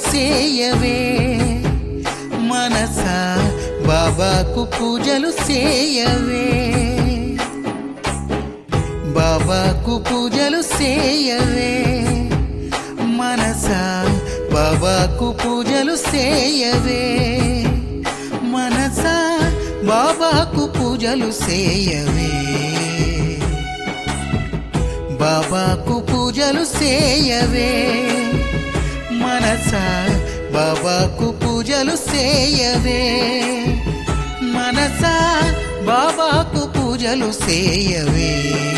చేయవే మనసా బాబాకు పూజలు చేయవే బాబాకు పూజలు చేయవే మనసా బాబాకు పూజలు చేయవే మనసా బాబాకు పూజలు చేయవే బాబాకు పూజలు చేయవే మనసా బాబాకు పూజలు చేయవే మనసా బాబాకు పూజలు చేయవే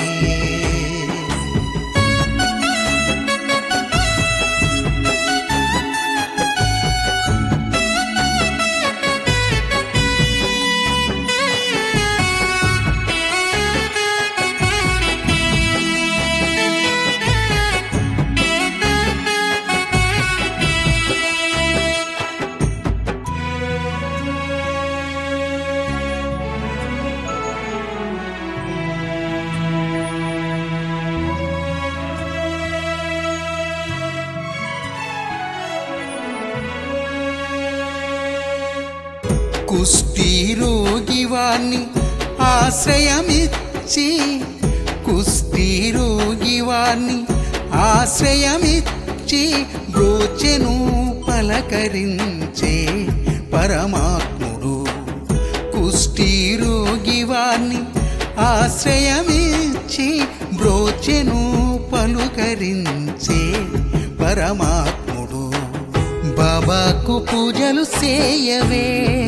కుష్టి రోగి వాణ్ణి ఆశ్రయమిచ్చి కుష్టి రోగి వాణ్ణి ఆశ్రయమిచ్చి బ్రోచెను పలకరించే పరమాత్ముడు కుష్టి రోగి వాణ్ణి ఆశ్రయమిచ్చి బ్రోచెను పలుకరించే పరమాత్ముడు బాబాకు పూజలు చేయవే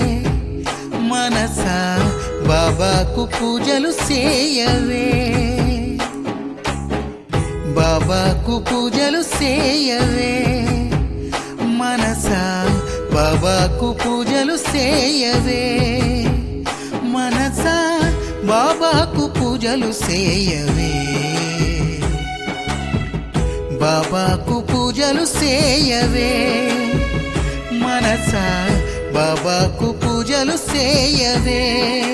మనసా బాబాకు పూజలు చేయవే బాబాకు పూజలు చేయవే మనసా బాబాకు పూజలు చేయవే మనసా బాబాకు పూజలు చేయవే బాబాకు పూజలు చేయవే మనసా బాబాకు పూజలు చేయవే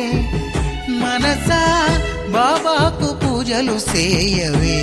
మనసా బాబాకు పూజలు చేయవే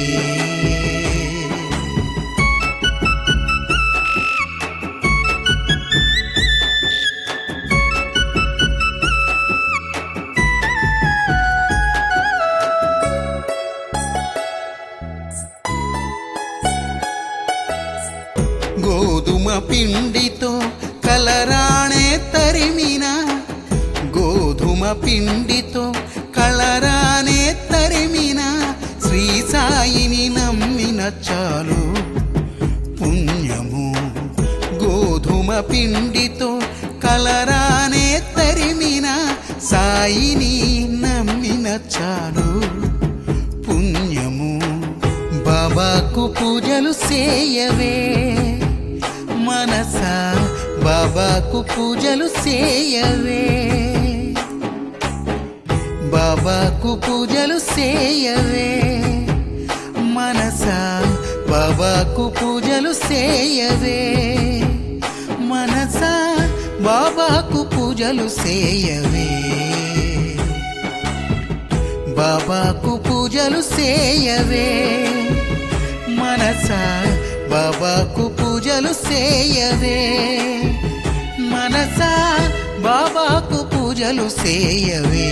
గోధుమ పిండితో కలరాణే తరిమిన గోధుమ పిండితో కలరానే తరిమిన శ్రీ సాయిని నమ్మిన చాలు పుణ్యము గోధుమ పిండితో కలరానే తరిమిన సాయిని నమ్మిన చాలు పుణ్యము బాబాకు పూజలు చేయవే మనసా బాబాకు పూజలు చేయవే బాబాకు పూజలు చేయవే మనసా బాబాకు పూజలు చేయవే మనసా బాబాకు పూజలు చేయవే బాబాకు పూజలు చేయవే మనసా బాబాకు పూజలు చేయవే మనసా బాబాకు పూజలు చేయవే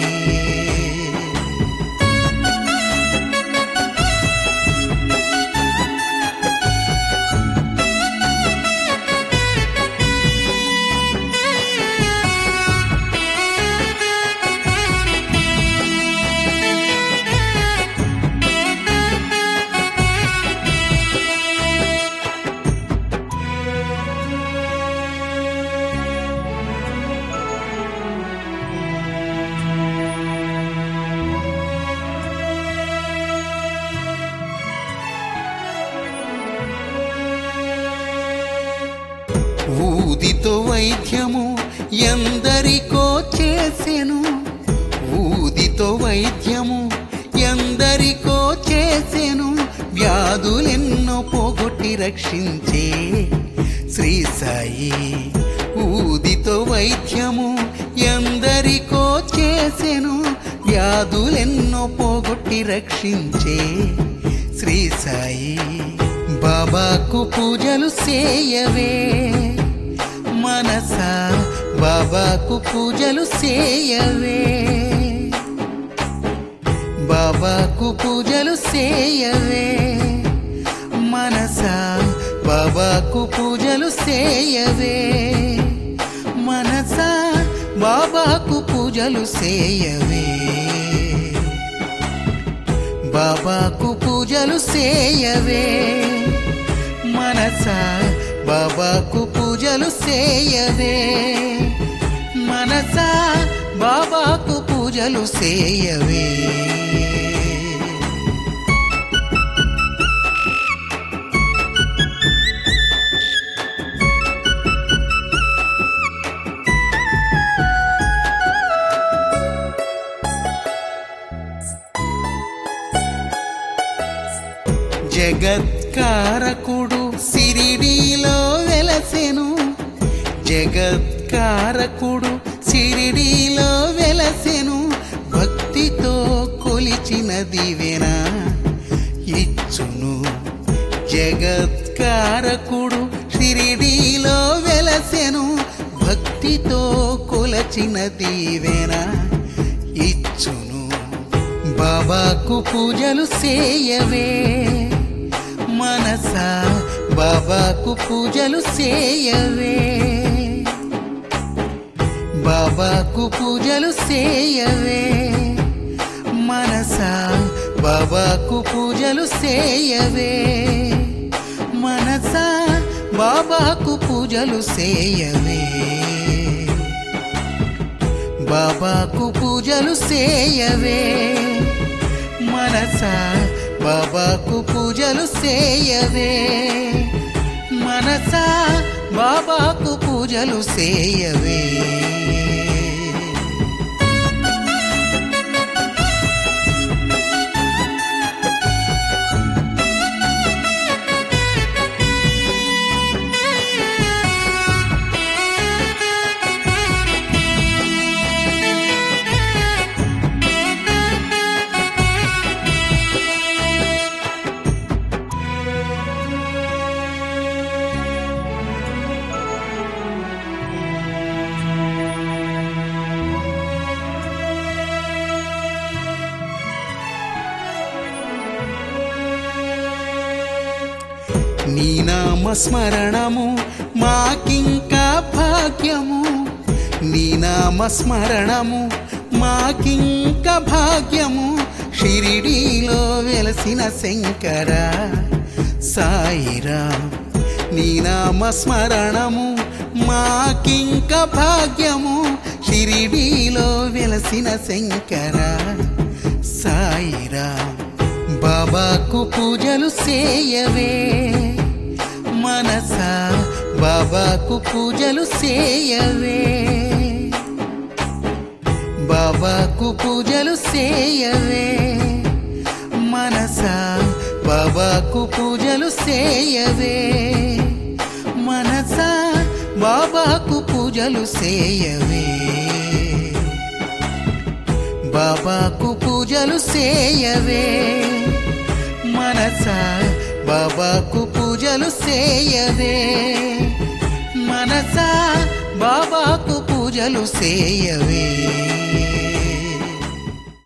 ఊదితో వైద్యము ఎందరికో చేసెను ఊదితో వైద్యము ఎందరికో చేసెను వ్యాధులెన్నో పోగొట్టి రక్షించే శ్రీ సాయి ఊదితో వైద్యము ఎందరికో చేసెను వ్యాధులెన్నో పోగొట్టి రక్షించే శ్రీ సాయి బాబాకు పూజలు చేయవే మనసా బాబాకు పూజలు చేయవే బాబాకు పూజలు చేయవే మనసా బాబాకు పూజలు చేయవే మనసా బాబాకు పూజలు చేయవే బాబాకు పూజలు చేయవే మనసా బాబాకు పూజలు చేయవే మనసా బాబాకు పూజలు చేయవే జగత్కారకుడు సిరిడిలో వెలసెను జగత్కారకుడు సిరిడిలో వెలసెను భక్తితో కొలిచిన దివెన ఇచ్చును జగత్కారకుడు షిరిడీలో వెలసెను భక్తితో కొలచిన దీవెన ఇచ్చును బాబాకు పూజలు చేయవే మనసా బాబాకు పూజలు చేయవే బాబాకు పూజలు చేయవే మనసా బాబాకు పూజలు చేయవే మనసా బాబాకు పూజలు చేయవే బాబాకు పూజలు చేయవే మనసా బాబాకు పూజలు చేయవే మనసా బాబాకు పూజలు చేయవే నీ నామస్మరణము మాకింకా భాగ్యము నీ నామస్మరణము మాకింక భాగ్యము షిరిడీలో వెలసిన శంకర సాయిరా నీ నామస్మరణము మాకింక భాగ్యము షిరిడీలో వెలసిన శంకర సాయిరా బాబాకు పూజలు చేయవే మనసా బాబాకు పూజలు చేయవే బాబాకు పూజలు చేయవే మనసా బాబాకు పూజలు చేయవే మనసా బాబాకు పూజలు చేయవే బాబాకు పూజలు చేయవే మనసా బాబాకు పూజలు చేయవే మనసా బాబాకు పూజలు చేయవే